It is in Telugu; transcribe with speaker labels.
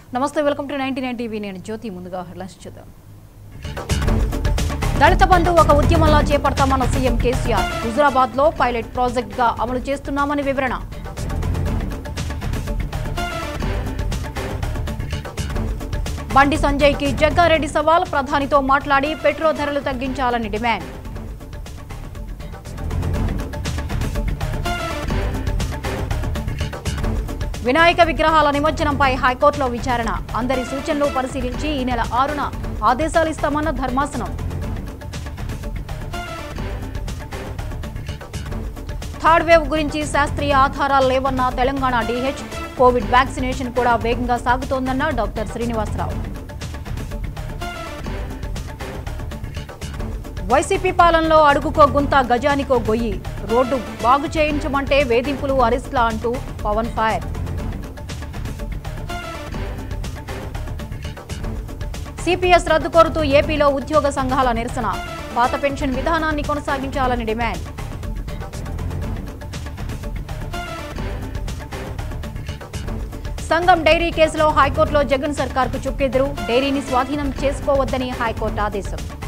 Speaker 1: నమస్తే welcome to ninety nine TV నేను జ్యోతి ముందుగా హెడ్లైన్స్ చూద్దాం దళిత బంధు ఒక ఉద్యమంలా చేపడతామన్న సీఎం కేసీఆర్ హుజురాబాద్ లో పైలట్ ప్రాజెక్ట్ గా అమలు చేస్తున్నామని వివరణ బండి సంజయ్ కి జగ్గారెడ్డి సవాల్ ప్రధానితో మాట్లాడి పెట్రోల్ ధరలు తగ్గించాలని డిమాండ్ వినాయక విగ్రహాల నిమజ్జనంపై హైకోర్టులో విచారణ అందరి సూచనలు పరిశీలించి ఈ నెల ఆరున ఆదేశాలు ఇస్తామన్న ధర్మాసనం థర్డ్ వేవ్ గురించి శాస్త్రీయ ఆధారాలు లేవన్న తెలంగాణ డీహెచ్ కోవిడ్ వ్యాక్సినేషన్ కూడా వేగంగా సాగుతోందన్న డాక్టర్ శ్రీనివాసరావు వైసీపీ పాలనలో అడుగుకో గుంత గజానికో గొయ్యి రోడ్డు బాగు చేయించమంటే వేధింపులు అరెస్ట్లా అంటూ పవన్ ఫైర్ సిపిఎస్ రద్దు కోరుతూ ఏపీలో ఉద్యోగ సంఘాల నిరసన పాత పెన్షన్ విధానాన్ని కొనసాగించాలని డిమాండ్ సంఘం డైరీ కేసులో హైకోర్టులో జగన్ సర్కార్కు చుక్కెదురు డైరీని స్వాధీనం చేసుకోవద్దని హైకోర్టు ఆదేశం